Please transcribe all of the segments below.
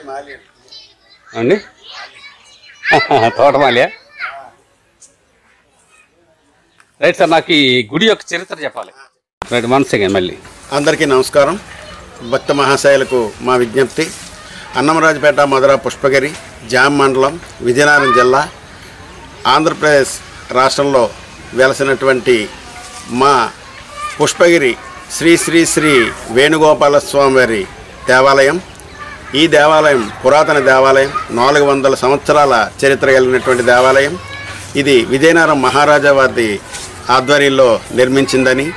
అండి తోటమాలియా right sir నాకు ఈ గుడి యొక్క చరిత్ర చెప్పాలి రైట్ వన్ సెకండ్ మళ్ళీ అందరికీ నమస్కారం భక్త మహాశయులకు మా విజ్ఞప్తి అన్నమరాజపేట మధుర పుష్పగిరి జామ్ మండలం విజయనగరం జిల్లా ఆంధ్రప్రదేశ్ రాష్ట్రంలో వెలసినటువంటి మా పుష్పగిరి శ్రీ శ్రీ శ్రీ వేణుగోపాల స్వామివారి దేవాలయం ఈ దేవాలయం పురాతన దేవాలయం నాలుగు వందల సంవత్సరాల చరిత్ర కలిగినటువంటి దేవాలయం ఇది విజయనగరం మహారాజా వారి ఆధ్వర్యంలో నిర్మించిందని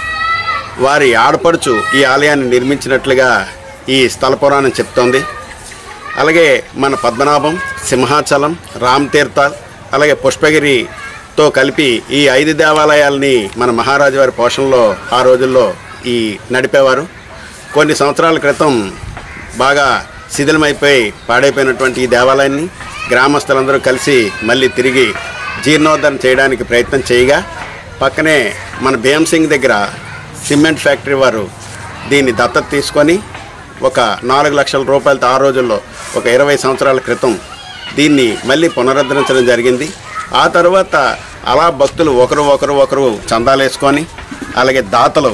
వారి ఆడపడుచు ఈ ఆలయాన్ని నిర్మించినట్లుగా ఈ స్థల పురాణం చెప్తోంది అలాగే మన పద్మనాభం సింహాచలం రామ్ తీర్థ అలాగే పుష్పగిరితో కలిపి ఈ ఐదు దేవాలయాల్ని మన మహారాజు వారి పోషణలో ఆ రోజుల్లో ఈ నడిపేవారు కొన్ని సంవత్సరాల క్రితం బాగా శిథిలమైపోయి పాడైపోయినటువంటి ఈ దేవాలయాన్ని గ్రామస్తులందరూ కలిసి మళ్ళీ తిరిగి జీర్ణోద్ధరణ చేయడానికి ప్రయత్నం చేయగా పక్కనే మన భీమసింగ్ దగ్గర సిమెంట్ ఫ్యాక్టరీ వారు దీన్ని దత్తత తీసుకొని ఒక నాలుగు లక్షల రూపాయలతో ఆ రోజుల్లో ఒక ఇరవై సంవత్సరాల క్రితం దీన్ని మళ్ళీ పునరుద్ధరించడం జరిగింది ఆ తర్వాత అలా భక్తులు ఒకరు ఒకరు ఒకరు చందాలు వేసుకొని అలాగే దాతలు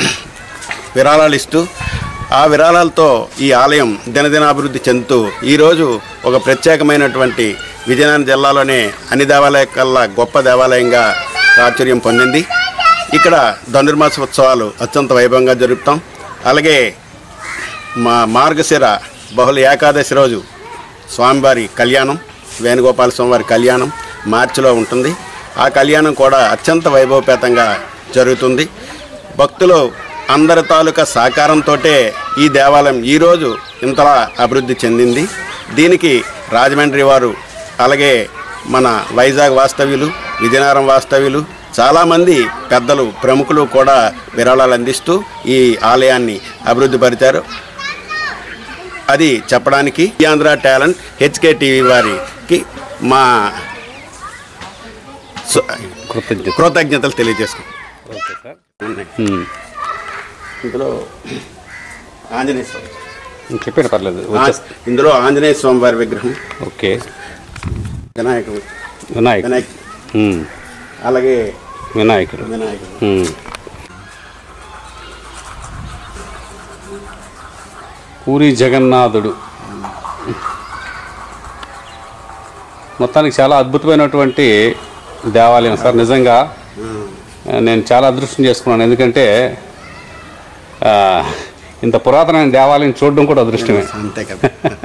విరాళాలు ఇస్తూ ఆ విరాళాలతో ఈ ఆలయం దినదినాభివృద్ధి చెందుతూ ఈరోజు ఒక ప్రత్యేకమైనటువంటి విజయనగరం జిల్లాలోనే అన్ని దేవాలయ కల్లా గొప్ప దేవాలయంగా ప్రాచుర్యం పొందింది ఇక్కడ ధనుర్మాస ఉత్సవాలు అత్యంత వైభవంగా జరుపుతాం అలాగే మా మార్గశిర బహుళ ఏకాదశి రోజు స్వామివారి కళ్యాణం వేణుగోపాల స్వామివారి కళ్యాణం మార్చిలో ఉంటుంది ఆ కళ్యాణం కూడా అత్యంత వైభవపేతంగా జరుగుతుంది భక్తులు అందరి తాలూకా సహకారంతో ఈ దేవాలయం ఈరోజు ఇంతలా అభివృద్ధి చెందింది దీనికి రాజమండ్రి వారు అలాగే మన వైజాగ్ వాస్తవ్యులు విజయనగరం వాస్తవ్యులు చాలామంది పెద్దలు ప్రముఖులు కూడా విరాళాలు అందిస్తూ ఈ ఆలయాన్ని అభివృద్ధి పరిచారు అది చెప్పడానికి ఈ ఆంధ్ర టాలెంట్ హెచ్కే టీవీ వారికి మా సు- కృతజ్ఞత కృతజ్ఞతలు తెలియజేసుకుంటాం ఓకే సార్ ఉమ్. ఇందులో ఆంజనేయ స్వామి చెప్పండి పర్లేదు ఆ- వచ్చేస్తా ఇందులో ఆంజనేయ స్వామి వారి విగ్రహం ఓకే వినాయకుడు వినాయక్ వినాయక్ ఉమ్. అలాగే వినాయకుడు వినాయకుడు ఉమ్. పూరి జగన్నాథుడు మొత్తానికి చాలా అద్భుతమైనటువంటి దేవాలయం సార్ నిజంగా ఆ, నేను చాలా అదృష్టం చేసుకున్నాను ఎందుకంటే ఆ, ఇంత పురాతనమైన దేవాలయం చూడడం కూడా అదృష్టమే అంతే కదా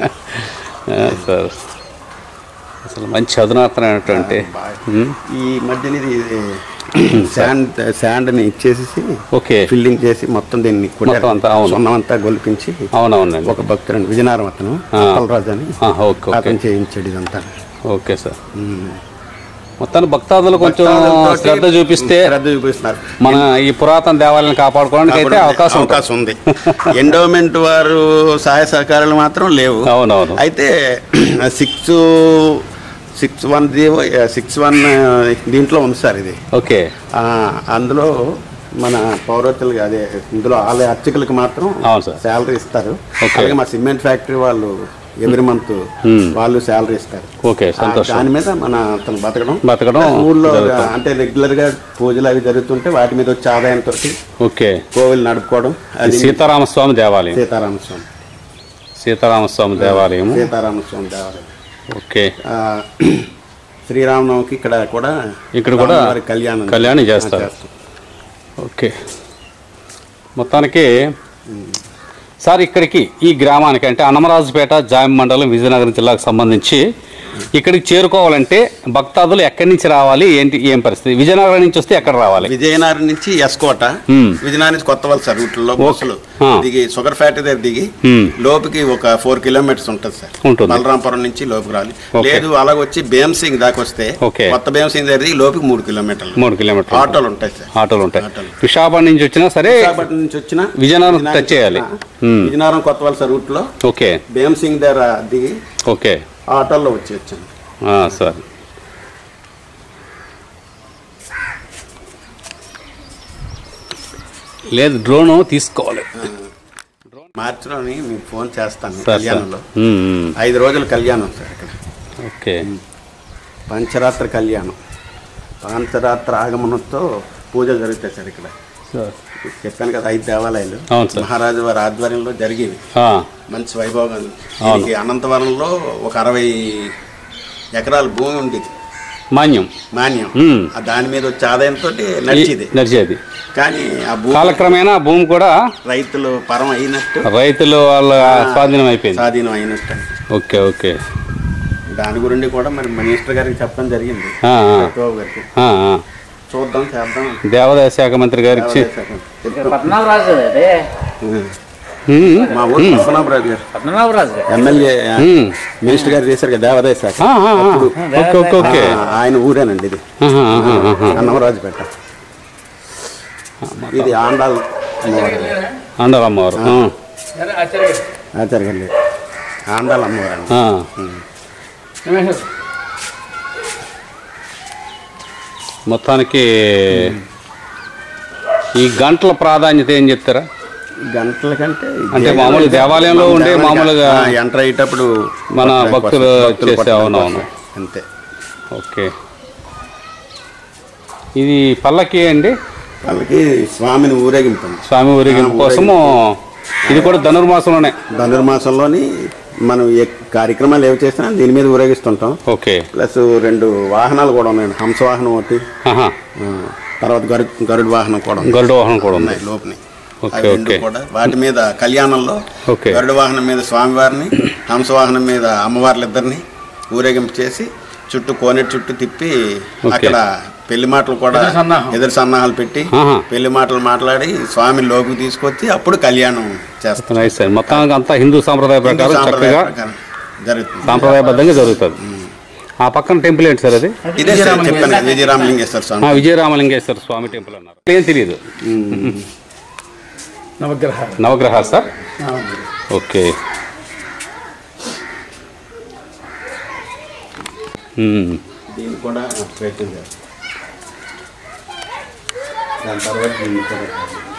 ఆ, సార్ అసలు మంచి అధునాతనమైనటువంటి ఉమ్, ఈ మధ్యన ఇది శాండ్ శాండ్ని ఇచ్చేసి ఓకే ఫిల్లింగ్ చేసి మొత్తం దీన్ని మొత్తం అంతా, అవును. సున్నం అంతా గొలిపించి అవునవునండి ఒక భక్తుడు విజయనగరం అతను ఆ. రాజు అని ఆ, ఓకే ఓకే అతను చేయించాడు ఇదంతా ఓకే సార్ మొత్తానికి భక్తాదులు కొంచెం భక్తాదులతోటి శ్రద్ధ చూపిస్తే శ్రద్ధ చూపిస్తున్నారు మన ఈ పురాతన దేవాలయాన్ని కాపాడుకోవడానికి అయితే అవకాశం ఉంటుంది. అవకాశం ఉంది ఎండోమెంట్ వారు సహాయ సహకారాలు మాత్రం లేవు అవునవును అయితే six six one G O six one దీంట్లో ఉంది సార్ ఇది ఓకే ఆ, అందులో మన పౌరతులు అదే ఇందులో ఆలయ అర్చకులకు మాత్రం అవును సార్. శాలరీ ఇస్తారు ఓకే. అలాగే మా సిమెంట్ ఫ్యాక్టరీ వాళ్ళు ఎవ్రీ మంత్ వాళ్ళు శాలరీ ఇస్తారు ఓకే ఆ, సంతోషం దాని మీద మన అతను బతకడం బతకడం ఊళ్ళో జరుగుతుంది. అంటే రెగ్యులర్ గా పూజలు అవి జరుగుతుంటే వాటి మీద వచ్చే ఆదాయంతో ఓకే కోవిల్ నడుపుకోవడం అది సీతారామస్వామి దేవాలయం సీతారామస్వామి సీతారామస్వామి దేవాలయం సీతారామస్వామి దేవాలయం ఓకే ఆ, శ్రీరామనవమికి ఇక్కడ కూడా ఇక్కడ కూడా రాములవారి కళ్యాణం కళ్యాణం చేస్తారు. చేస్తాం. ఓకే మొత్తానికి సార్ ఇక్కడికి ఈ గ్రామానికి అంటే అన్నమరాజుపేట జాయం మండలం విజయనగరం జిల్లాకు సంబంధించి ఇక్కడికి చేరుకోవాలంటే భక్తాదులు ఎక్కడి నుంచి రావాలి ఏంటి ఏం పరిస్థితి విజయనగరం నుంచి వస్తే ఎక్కడ రావాలి విజయనగరం నుంచి ఎస్కోట మ్మ్. విజయనగరం నుంచి కొత్త వలస రూట్లో బస్సులు ఆ. దిగి షుగర్ ఫ్యాక్టరీ దగ్గర దిగి మ్మ్. లోపుకి ఒక ఫోర్ కిలోమీటర్స్ ఉంటుంది సార్ ఉంటుంది. బలరాంపురం నుంచి లోపుకి రావాలి ఓకే. లేదు అలాగ వచ్చి భీమసింగ్ దాకా వస్తే ఓకే. కొత్త భీమసింగ్ దగ్గర దిగి లోపుకి మూడు కిలోమీటర్లు మూడు కిలోమీటర్లు ఆటోలు ఉంటాయి సార్ ఆటోలు ఉంటాయి ఆటోలు. విశాఖపట్నం నుంచి వచ్చినా సరే విశాఖపట్నం నుంచి వచ్చిన విజయనగరం టచ్ చేయాలి. మ్మ్. విజయనగరం కొత్త వలస రూట్ లో ఓకే భీమసింగ్ దగ్గర దిగి ఓకే ఆటోల్లో వచ్చి వచ్చాను ఆ, సార్ లేదు డ్రోన్ తీసుకోవాలి డ్రోన్ మార్చిలోని మీకు ఫోన్ చేస్తాను సార్ సార్ కళ్యాణంలో ఉమ్, ఉమ్. ఐదు రోజుల కళ్యాణం సార్ ఇక్కడ ఓకే పంచరాత్ర కళ్యాణం పంచరాత్ర ఆగమనంతో పూజలు జరుగుతాయి సార్ ఇక్కడ సార్ చెప్పాను కదా ఐదు దేవాలయాలు అవును సార్. మహారాజు వారి ఆధ్వర్యంలో జరిగేవి ఆ, మంచి వైభవంగా ఉంది. దీనికి అనంతవరంలో ఒక అరవై ఎకరాల భూమి ఉండేది మాన్యం మాన్యం మ్మ్. ఆ దాని మీద వచ్చే ఆదాయంతో నడిచేది నడిచేది కానీ ఆ భూమి కాలక్రమేణా భూమి కూడా రైతులు పరం అయినట్టు రైతులు వాళ్ళ స్వాధీనం అయిపోయింది స్వాధీనం అయినట్టు అండి. ఓకే ఓకే దాని గురించి కూడా మరి మినిస్టర్ గారికి చెప్పడం జరిగింది ఆ, ఆ. సత్యబాబు గారికి ఆ, ఆ. చూద్దాం చేద్దాం దేవాదాయ శాఖ మంత్రి గారికి దేవాదాయ శాఖ. చెప్పాం. పద్మనాభరాజు అదే ఉమ్, మా ఊరు పద్మనాభరాజు గారు పద్మనాభరాజు ఎమ్మెల్యే ఉమ్. మినిస్టర్ గారు చేశారు కదా దేవాదాయ శాఖ ఆ, ఆ, ఆ. ఓకే ఓకే ఓకే ఆ, ఆయన ఊరేనండి ఇది ఆహా, ఆహా, ఆహా. అన్నమరాజుపేట ఇది ఆండాల్ అమ్మవారు అండాలమ్మవారు ఆ, ఆచార్య గారు లేదు. ఆండాల్ అమ్మవారు అండి ఆ. మొత్తానికి ఈ గంటల ప్రాధాన్యత ఏం చెప్తారా గంటల కంటే అంటే మామూలు దేవాలయంలో ఉండే మామూలుగా ఎంటర్ అయ్యేటప్పుడు మన కొట్టడానికి భక్తులు వస్తారు. భక్తులు చేసే కొట్టడానికి అవునవును. వస్తారు. అంతే ఓకే ఇది పల్లకి అండి వాళ్ళకి స్వామిని ఊరేగింపండి స్వామి ఊరేగింపు కోసము ఇది కూడా ధనుర్మాసంలోనే ధనుర్మాసంలోని మనం ఏ కార్యక్రమాలు ఏవి చేసినా దీని మీద ఊరేగిస్తుంటాం ఓకే ప్లస్ రెండు వాహనాలు కూడా ఉన్నాయండి హంస వాహనం ఒకటి ఆహా. ఆ, తర్వాత గరు గరుడు వాహనం కూడా ఉంది. గరుడ వాహనం కూడా ఉంది ఉన్నాయి లోపని ఓకే, అవి రెండు ఓకే. కూడా వాటి మీద కళ్యాణంలో ఓకే. గరుడ వాహనం మీద స్వామివారిని హంస వాహనం మీద అమ్మవార్లిద్దరిని ఊరేగింపు చేసి చుట్టూ కోనేటి చుట్టూ తిప్పి ఓకే. అక్కడ పెళ్లి మాటలు కూడా ఎదురు సన్నాహాలు పెట్టి ఆహా. పెళ్లి మాటలు మాట్లాడి స్వామిని లోకి తీసుకొచ్చి అప్పుడు కళ్యాణం చేస్తాం నైస్ సార్ మొత్తానికి అంతా హిందూ సాంప్రదాయ హిందూ ప్రకారం సాంప్రదాయ చక్కగా ప్రకారం జరుగుతుంది సాంప్రదాయబద్ధంగా జరుగుతుంది ఆ పక్కన టెంపుల్ ఏంటి సార్ అది ఇదే సార్ చెప్పాను కదా, విజయరామలింగేశ్వర ఆ, స్వామి విజయరామలింగేశ్వర స్వామి టెంపుల్ అన్నారు ఏం తెలియదు నవగ్రహాలు నవగ్రహాలు సార్ ఓకే మ్మ్. దీన్ని కూడా ప్రయత్నం చేస్తాం దాని తర్వాత దీన్ని కూడా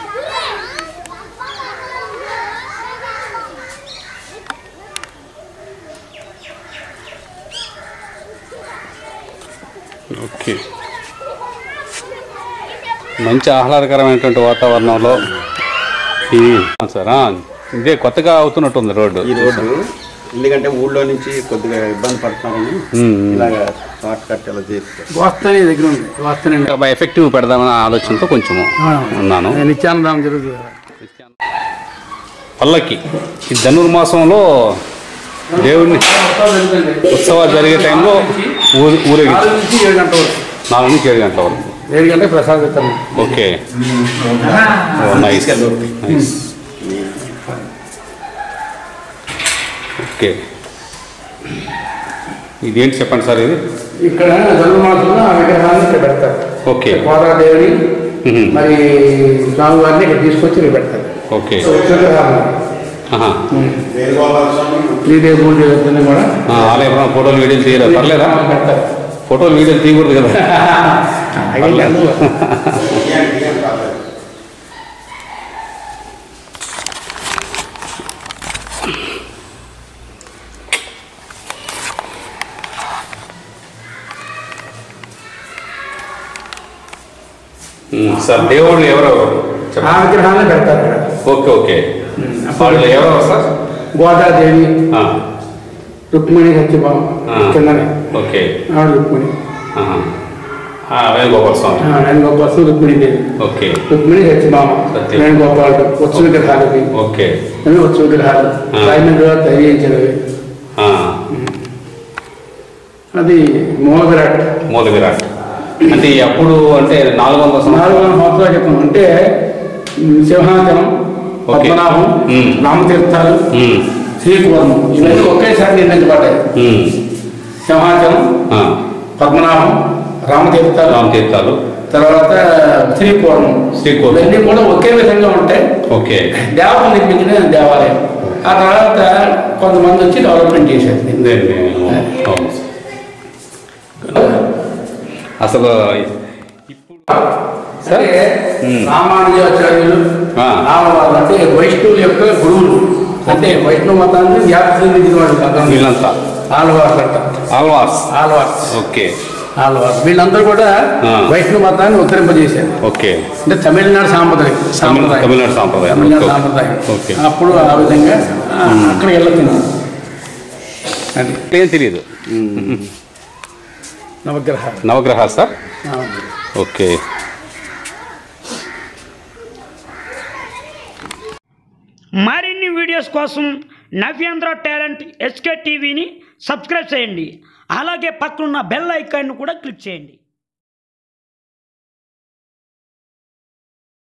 ఓకే మంచి ఆహ్లాదకరమైనటువంటి వాతావరణంలో ఇది ఆ, సార్ ఆ, ఇదే కొత్తగా అవుతున్నట్టుంది రోడ్డు ఈ రోడ్డు ఎందుకంటే ఊళ్ళో నుంచి కొద్దిగా ఇబ్బంది పడుతున్నారని మ్మ్. ఇలాగ షార్ట్ కట్ ఇలా చేస్తారు వాస్తనే దగ్గర ఉంది వాస్తనే ఇంకా ఎఫెక్టివ్ పెడదామన్న ఆలోచనతో కొంచెము ఉన్నాను నిత్యానందం జరుగుతుంది పల్లకి ఈ ధనుర్మాసంలో దేవుడిని ఉత్సవాలు జరిగే టైంలో ఊరు ఊరేగించు నాలుగు నుంచి ఏడు గంటల వరకు నాలుగు నుంచి ఏడు గంటల వరకు ఏడు గంటలకు ప్రసాదం వితరణ ఓకే నైస్ నైస్ ఓకే ఇదేంటి చెప్పండి సార్ ఇది ఇక్కడ ధనుర్మాసంలో ఆ విగ్రహాన్ని ఇక్కడ పెడతారు ఓకే గోదాదేవిని మ్మ్. మరి స్వామివారిని ఇక్కడ తీసుకొచ్చి ఇక్కడ పెడతారు ఓకే విగ్రహాలు ఆహా. వేణుగోపాల స్వామి శ్రీదేవి పూజ ఇవన్నీ కూడా ఆ, ఆలయం ఏమైనా ఫోటోలు వీడియోలు తీయరా పర్లేదా పెడతారు ఫోటోలు వీడియోలు తీయకూడదు కదా అలాగే అందులో. తీయండి, తీయండి, పర్లేదు. ఉమ్, సార్ దేవుళ్ళు ఎవరు ఆ చెప్పండి విగ్రహాన్ని పెడతారు ఇక్కడ ఓకే ఓకే వాళ్ళు ఎవరు సార్ గోదాదేవి ఆ, రుక్మిణి సత్యభామ ఆ. కిందనే ఓకే ఆవిడ రుక్మిణి ఆహా. ఆ, వేణుగోపాల స్వామి వేణుగోపాలు రుక్మిణి దేవి ఓకే రుక్మిణి సత్యభామ సత్యం. వేణుగోపాలుడు ఉత్సవ విగ్రహాలకి ఓకే అవి ఉత్సవ విగ్రహాలు ఆ. రాజమండ్రిలో తయారించినవి ఆ, అది మూల విరాట్ మూల విరాట్ అంటే అప్పుడు అంటే నాలుగు వందల సంవత్సరాలు నాలుగు వందల సంవత్సరాల క్రితం అంటే ఉమ్, సింహాచలం ఓకే. పద్మనాభం ఉమ్. రామతీర్థాలు ఉమ్, శ్రీకూర్మం ఇవన్నీ ఒకేసారి నిర్మించబడ్డాయి ఉమ్, సింహాచలం ఆ, పద్మనాభం రామతీర్థాలు రామతీర్థాలు తర్వాత శ్రీకూర్మం శ్రీకూర్మం. ఇవన్నీ కూడా ఒకే విధంగా ఉంటాయి ఓకే దేవతలు నిర్మించిన దేవాలయం ఆ తర్వాత కొంతమంది వచ్చి డెవలప్మెంట్ చేశారు దీన్ని. నేను- అవును సార్. అసలు ఇప్పుడు సార్ అంటే మ్మ్. రామానుజాచార్యులు ఆ. ఆలవాళ్ళు అంటే వైష్ణవుల యొక్క గురువులు అంటే వైష్ణవ మతాన్ని వ్యాప్తి చెందిన వాళ్ళు కాదు వీళ్ళంతా ఆలవాళ్ళు అంట ఆల్వాస్ ఆలవాళ్ళు ఓకే ఆలవాళ్ళు వీళ్ళందరూ కూడా ఆ. వైష్ణవ మతాన్ని ఉత్తరింపజేశారు ఓకే అంటే తమిళనాడు సాంప్రదాయం సాంప్రదాయం తమిళనాడు సాంప్రదాయం తమిళనాడు ఓకే. సాంప్రదాయం ఓకే. అప్పుడు ఆ విధంగా ఆ, అక్కడికి వెళ్తున్నాం అది ఏం తెలియదు నవగ్రహాలు నవగ్రహాలు సార్ ఆ. ఓకే మరిన్ని వీడియోస్ కోసం నవ్యాంధ్ర టాలెంట్ ఎస్కే టీవీని సబ్స్క్రైబ్ చేయండి అలాగే పక్కనున్న బెల్ ఐకాన్ను కూడా క్లిక్ చేయండి